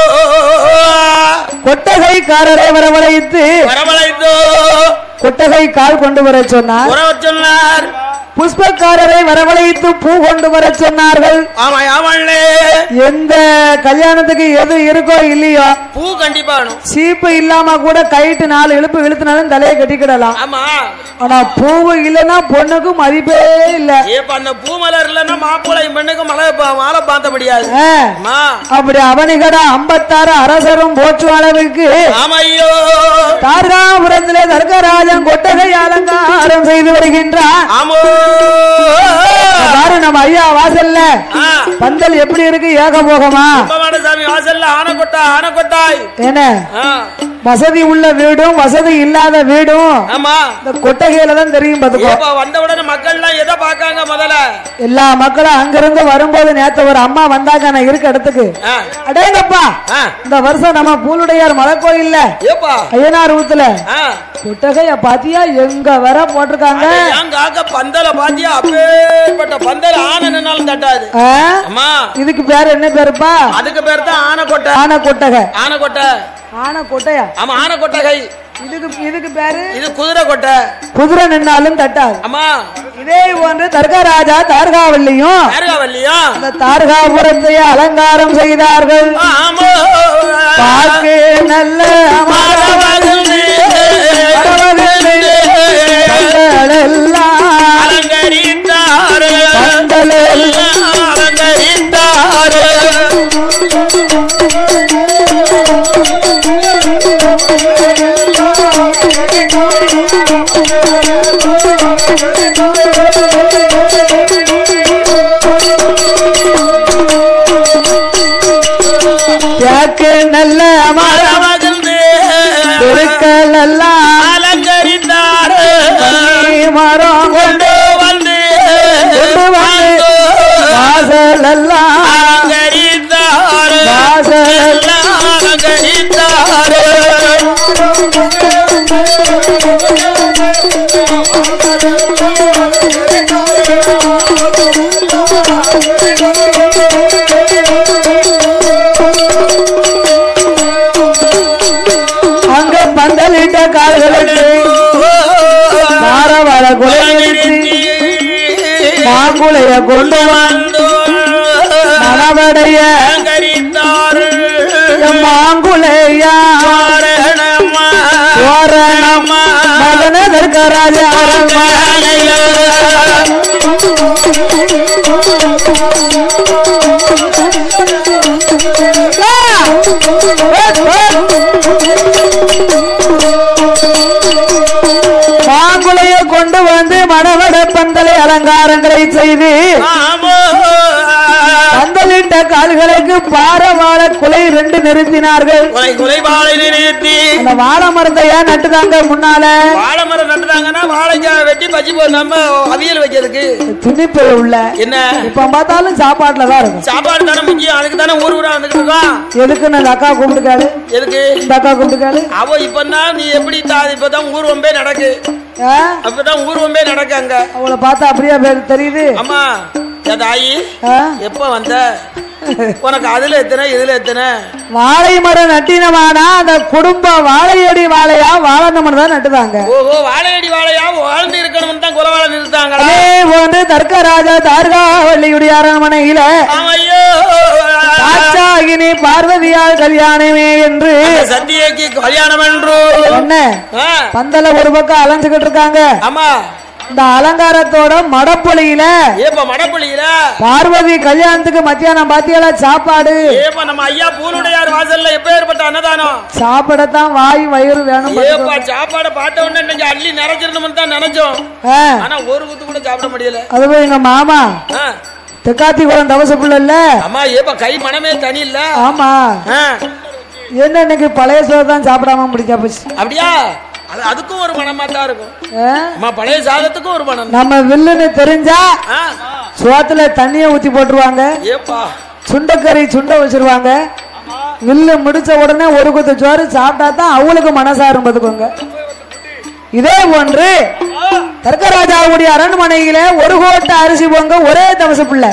கொட்டகைக்காரரை வரவழைத்து வரவழைத்தோ கொட்டகை கால் கொண்டு வர சொன்னார் உறவ சொன்னார் புஷ்பக்காரரை வரவழைத்து பூ கொண்டு வர சொன்னார்கள் ஆமா ஆமாண்ணே எந்த கல்யாணத்துக்கு எது இருக்கோ இல்லையோ பூ கண்டிப்பா வேணும் சீப்பு இல்லாம கூட கைட்டு நாலு இழுப்பு இழுத்துனாலும் தலையை கட்டிக்கிடலாம் ஆமா ஆனா பூவு இல்லைன்னா பொண்ணுக்கு மதிப்பே இல்ல இப்ப அந்த பூ மலர் இல்லைன்னா மாப்பிள்ளை பெண்ணுக்கு மலை பா- மாலை பார்த்த முடியாது ஆ, ஆமா அப்படி அவனிகட ஐம்பத்தாறு அரசரும் போற்றும் அளவுக்கு ஆமா ஐயோ தார்காபுரத்திலே தர்கராஜன் கொட்டகை அலங்காரம் செய்து வருகின்றான் ஆமோ பாரு நம்ம ஐயா வாசல்ல ஆ, பந்தல் எப்படி இருக்கு ஏகபோகமா கும்பமான சாமி வாசல்ல ஆனக்கொட்டா ஆனக்கொட்டாய் என்ன ஆ, வசதி உள்ள வீடும் வசதி இல்லாத வீடும் ஆமா இந்த கொட்டகையில தான் தெரியும் பாத்துக்கோ ஏப்பா வந்த உடனே மக்கள்லாம் எதை பாக்காங்க முதல்ல எல்லா மக்களும் அங்கிருந்து வரும்போது நேத்து ஒரு அம்மா வந்தாங்க நான் இருக்க இடத்துக்கு ஆ, அடேங்கப்பா ஆ, இந்த வருஷம் நம்ம பூலுடையார் மலை கோயில்ல ஏப்பா ஐயனார் ஊத்துல ஆ, கொட்டகைய பாத்தியா எங்க வர போட்டிருக்காங்க அட ஏன் காக்க பந்தல பாத்தியா அப்பேற்பட்ட பந்தல ஆனை நின்னாலும் தட்டாது ஆ? அம்மா இதுக்கு பேர் என்ன பேருப்பா அதுக்கு பேர் தான் ஆனைக்கொட்டை ஆனை கொட்டகை ஆனைக்கொட்டை ஆனை கொட்டையா ஆமா ஆனைக்கொட்டகை இதுக்கு இதுக்கு பேரு இது குதிரை கொட்டை குதிரை நின்னாலும் தட்டாது அம்மா இதே போன்று தர்கராஜா தார்காவல்லியும் யாருகாவல்லையா அந்த தார்காபுரத்தை அலங்காரம் செய்தார்கள் ஆமோ பார்க்க நல்ல மரமகளே, எல்லாம் அலங்கரித்தாரு, பந்தலெல்லாம் அலங்கரித்தாரு. கேக்கு நல்ல மரமகளே, மரங்கள் எல்லாம் அலங்கரித்தாரு. மரம் கொண்டு கொண்டு வந்து கொண்டு வந்து வாசல் எல்லாம் அலங்கரித்தாரு. வாசல் எல்லாம் அலங்கரித்தாரு. அங்க பந்தலிட்ட கால்களுக்கு மாறவர குலையிட்டு மாங்குளைய கொண்டு வந்து மனவடைய மாங்குளையா ஓரணம் மகன தர்கராஜா மாங்குளைய கொண்டு வந்து மணவட பந்தலை அலங்காரங்களை செய்து பந்தலிட்ட கால்களுக்கு பாரவாழ குலை ரெண்டு நிறுத்தினார்கள் அந்த வாழை மரத்தை ஏன் நட்டுதாங்க முன்னால வாழைமரம் நட்டுதாங்கன்னா வாழைக்காய் வெட்டி பச்சி போ நம்ம அவியல் வைக்கிறதுக்கு துணிப்பை உள்ள என்ன இப்ப பார்த்தாலும் சாப்பாட்டுல தான் இருக்கும் சாப்பாடு தானே முக்கியம் அதுக்கு தானே ஊர் ஊரா வந்துட்டு இருக்கோம் எதுக்கு அந்த அக்கா கூப்பிட்டுக்காளு எதுக்கு இந்த அக்கா கூப்பிட்டுக்காளு அவ இப்பதான் நீ எப்படி தா இப்பதான் ஊர் வம்பே நடக்கு ஆ? அப்பதான் ஊர் வம்பே நடக்கு அங்க அவளை பார்த்தா அப்படியே பேர் தெரியுது அம்மா என் தாயி ஆ? எப்ப வந்த உனக்கு அதுல எத்தனை இதுல எத்தனை வாழை மரம் நட்டினமானா அந்த குடும்ப வாழையடி வாழையா வாழணும் தான் நட்டுதாங்க ஓஹோ வாழையடி வாழையா வாழ்ந்து இருக்கணும்னு தான் குலவாழ நிறுத்தாங்களா அதே போன்று தர்க்கராஜா தார்காவல்லியுடைய அரண்மனையில ஆமையோ ஆச்சாகினி பார்வதியால் கல்யாணமே என்று சத்தியக்கு கல்யாணம் என்று என்ன ஆ, பந்தல ஒரு பக்கம் அலைஞ்சுக்கிட்டு இருக்காங்க ஆமா இந்த அலங்காரத்தோட மடப்பொழியில ஏப்ப மடப்புள்ளியில பார்வதி கல்யாணத்துக்கு மத்தியானம் பாத்தியால சாப்பாடு ஏப்பா நம்ம ஐயா பூனுடையார் வாசல்ல எப்ப ஏற்பட்ட அன்னதானம் சாப்பிடத்தான் வாய் வயிறு வேணும் ஏப்பா சாப்பாடை பார்த்த உடனே இன்னைக்கு அள்ளி நிறைச்சிருந்தோம்னு தான் நினைச்சோம் ஆ, ஆனா ஒரு குத்து கூட சாப்பிட முடியல அதுவும் எங்க மாமா ஆ, தெக்காத்திக்குளம் தவச புள்ள இல்ல அம்மா ஏப்பா கை மனமே தனி இல்ல ஆமா ஆ, என்ன இன்னைக்கு பழைய சோறு தான் சாப்பிடாம முடிஞ்சா போச்சு அப்படியா அது அதுக்கும் ஒரு மனமா தான் இருக்கும் ஆ? அம்மா பழைய சாதத்துக்கும் ஒரு மனம் நம்ம வில்லுன்னு தெரிஞ்சா ஆ, சோத்துல தண்ணிய ஊத்தி போட்டுருவாங்க ஏப்பா சுண்டக்கறி சுண்ட வச்சிருவாங்க வில்லு முடிச்ச உடனே ஒரு குத்து சோறு சாப்பிட்டா தான் அவளுக்கு மனசாரும் பார்த்துக்கோங்க இதே போன்று தர்க்கராஜாவுடைய அரண்மனையில ஒரு கோட்டை அரிசி பொங்க ஒரே தவச பிள்ளை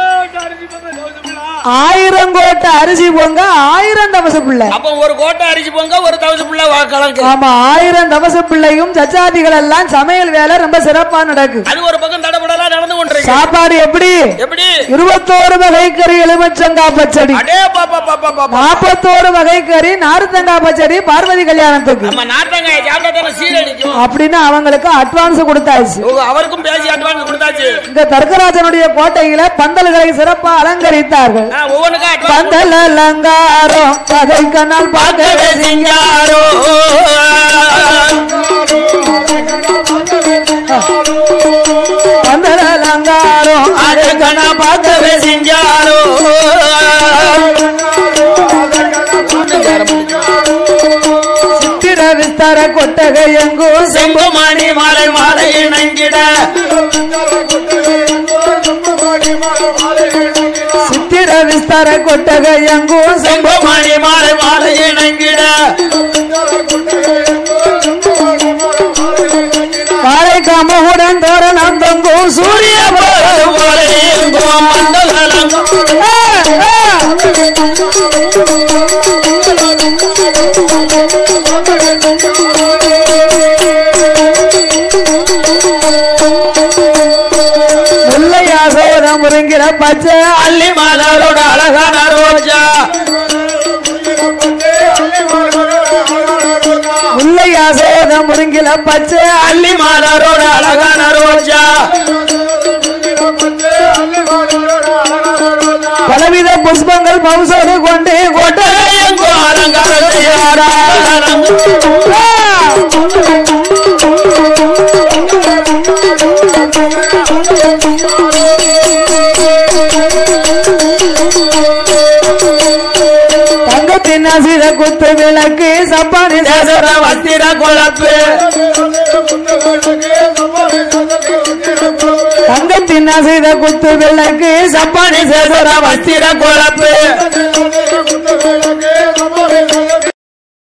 ஆயிரம் கோட்டை அரிசி பொங்க ஆயிரம் தவச பிள்ளை அப்ப ஒரு கோட்டை அரிசி பொங்க ஒரு தவசு புள்ள வா கலக்கு ஆமா ஆயிரம் தவச பிள்ளையும் சச்சாதிகள் எல்லாம் சமையல் வேலை ரொம்ப சிறப்பா நடக்கு அது ஒரு பக்கம் தடபடலாம் நடந்து கொண்டிருக்கு சாப்பாடு எப்படி எப்படி இருபத்தோரு வகை கறி எலுமிச்சங்காய் பச்சடி அடே பாப்பா பாப்பா பாப்பா நாற்பத்தோரு வகை கறி நார்த்தங்காய் பச்சடி பார்வதி கல்யாணத்துக்கு நம்ம நாட்டங்காய சாப்பிட்டா தானே சீரடிக்கும் அப்படின்னு அவங்களுக்கு அட்வான்ஸ் கொடுத்தாச்சு ஓ, அவருக்கும் பேசி அட்வான்ஸ் கொடுத்தாச்சு இங்க தர்க்கராஜனுடைய கோட்டையில பந்தல்களை சிறப்பா அலங்கரித்தார்கள் ஆ, ஒவ்வொன்றுக்கும் advance பந்தல் அலங்காரம் கதை கண்ணால் பார்க்கவே செஞ்சாரோ பந்தல் அலங்காரம் சிங்காரம் அழகனா பார்க்கவே செஞ்சாரோ சித்திர விஸ்தார கொட்டகை எங்கும் செங்குமணி மாலை மாலை இணங்கிட சித்திர விஸ்தார கொட்டகை எங்கும் செங்குமணி மாலை மாலை இணங்கிட காலை கமகுடன் தோரணம் தொங்கும் சூரிய போது போல எங்கும் மண்டலம் ஆ, ஆ. முல்லையாசோதம் முருங்கிற பச்சை அள்ளி மலரோட அழகான ரோஜா முல்லையாசோதம் முருங்கிற பச்சை அள்ளி மலரோட அழகான ரோஜா பலவித புஷ்பங்கள் பவுசோடு கொண்டு கொட்டை எங்கும் அலங்காரம் செய்யாரா தங்கத்தின் அசித குத்து விளக்கு சப்பானி தேசர வஸ்திர குழப்பு தங்கத்தின் அசித குத்து விளக்கு சப்பானி சேசர வஸ்திர குழப்பு